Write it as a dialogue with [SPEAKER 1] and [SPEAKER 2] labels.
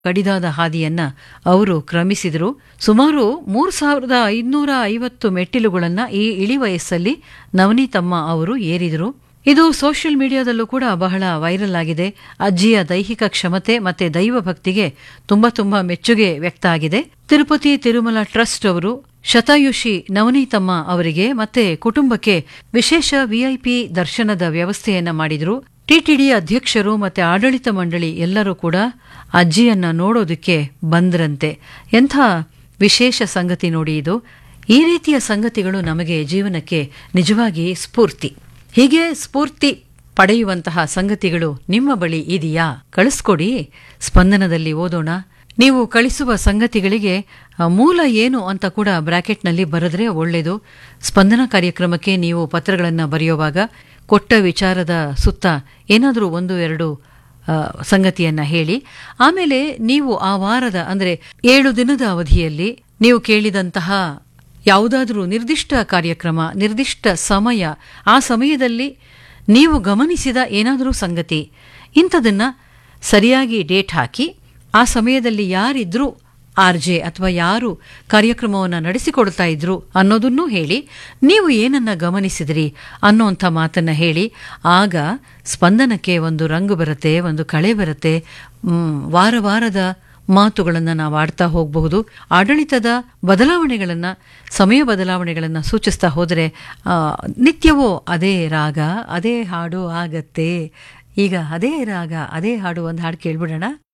[SPEAKER 1] ಕಡಿದಾದ ಹಾದಿಯನ್ನ ಅವರು ಕ್ರಮಿಸಿದರು ಸುಮಾರು ಮೂರು ಸಾವಿರದ ಐದುನೂರ ಐವತ್ತು ಮೆಟ್ಟಿಲುಗಳನ್ನ ಈ ಇಳಿ ವಯಸ್ಸಲ್ಲಿ ನವನೀತಮ್ಮ ಅವರು ಏರಿದರು ಇದು ಸೋಷಿಯಲ್ ಮೀಡಿಯಾದಲ್ಲೂ ಕೂಡ ಬಹಳ ವೈರಲ್ ಆಗಿದೆ ಅಜ್ಜಿಯ ದೈಹಿಕ ಕ್ಷಮತೆ ಮತ್ತೆ ದೈವ ಭಕ್ತಿಗೆ ತುಂಬಾ ತುಂಬಾ ಮೆಚ್ಚುಗೆ ವ್ಯಕ್ತ ಆಗಿದೆ ತಿರುಪತಿ ತಿರುಮಲ ಟ್ರಸ್ಟ್ ಅವರು ಶತಾಯುಷಿ ನವನೀತಮ್ಮ ಅವರಿಗೆ ಮತ್ತೆ ಕುಟುಂಬಕ್ಕೆ ವಿಶೇಷ ವಿಐಪಿ ದರ್ಶನದ ವ್ಯವಸ್ಥೆಯನ್ನ ಮಾಡಿದ್ರು ಟಿಟಿಡಿ ಅಧ್ಯಕ್ಷರು ಮತ್ತೆ ಆಡಳಿತ ಮಂಡಳಿ ಎಲ್ಲರೂ ಕೂಡ ಅಜ್ಜಿಯನ್ನ ನೋಡೋದಕ್ಕೆ ಬಂದ್ರಂತೆ ಎಂಥ ವಿಶೇಷ ಸಂಗತಿ ನೋಡಿ ಇದು ಈ ರೀತಿಯ ಸಂಗತಿಗಳು ನಮಗೆ ಜೀವನಕ್ಕೆ ನಿಜವಾಗಿ ಸ್ಫೂರ್ತಿ ಹೀಗೆ ಸ್ಫೂರ್ತಿ ಪಡೆಯುವಂತಹ ಸಂಗತಿಗಳು ನಿಮ್ಮ ಬಳಿ ಇದೆಯಾ ಕಳಿಸ್ಕೊಡಿ ಸ್ಪಂದನದಲ್ಲಿ ಓದೋಣ ನೀವು ಕಳಿಸುವ ಸಂಗತಿಗಳಿಗೆ ಆ, ಮೂಲ ಏನು ಅಂತ ಕೂಡ ಬ್ರಾಕೆಟ್ನಲ್ಲಿ ಬರೆದ್ರೆ ಒಳ್ಳೆಯದು ಸ್ಪಂದನ ಕಾರ್ಯಕ್ರಮಕ್ಕೆ ನೀವು ಪತ್ರಗಳನ್ನು ಬರೆಯುವಾಗ ಕೊಟ್ಟ ವಿಚಾರದ ಸುತ್ತ ಏನಾದರೂ ಒಂದು ಎರಡು ಆ, ಸಂಗತಿಯನ್ನ ಹೇಳಿ ಆಮೇಲೆ ನೀವು ಆ ವಾರದ ಅಂದರೆ ಏಳು ದಿನದ ಅವಧಿಯಲ್ಲಿ ನೀವು ಕೇಳಿದಂತಹ ಯಾವುದಾದ್ರೂ ನಿರ್ದಿಷ್ಟ ಕಾರ್ಯಕ್ರಮ ನಿರ್ದಿಷ್ಟ ಸಮಯ ಆ ಸಮಯದಲ್ಲಿ ನೀವು ಗಮನಿಸಿದ ಏನಾದರೂ ಸಂಗತಿ ಇಂಥದನ್ನ ಸರಿಯಾಗಿ ಡೇಟ್ ಹಾಕಿ ಆ ಸಮಯದಲ್ಲಿ ಯಾರಿದ್ರೂ ಆರ್ ಜೆ ಅಥವಾ ಯಾರು ಕಾರ್ಯಕ್ರಮವನ್ನು ನಡೆಸಿಕೊಡ್ತಾ ಇದ್ರು ಅನ್ನೋದನ್ನೂ ಹೇಳಿ ನೀವು ಏನನ್ನ ಗಮನಿಸಿದ್ರಿ ಅನ್ನೋಂಥ ಮಾತನ್ನ ಹೇಳಿ ಆಗ ಸ್ಪಂದನಕ್ಕೆ ಒಂದು ರಂಗು ಬರುತ್ತೆ ಒಂದು ಕಳೆ ಬರುತ್ತೆ ಮ್, ವಾರ ವಾರದ ಮಾತುಗಳನ್ನು ನಾವು ಆಡ್ತಾ ಹೋಗಬಹುದು ಆಡಳಿತದ ಬದಲಾವಣೆಗಳನ್ನು ಸಮಯ ಬದಲಾವಣೆಗಳನ್ನು ಸೂಚಿಸ್ತಾ ಹೋದರೆ ಆ, ನಿತ್ಯವೂ ಅದೇ ರಾಗ ಅದೇ ಹಾಡು ಆಗತ್ತೆ ಈಗ ಅದೇ ರಾಗ ಅದೇ ಹಾಡು ಒಂದು ಹಾಡು ಕೇಳ್ಬಿಡೋಣ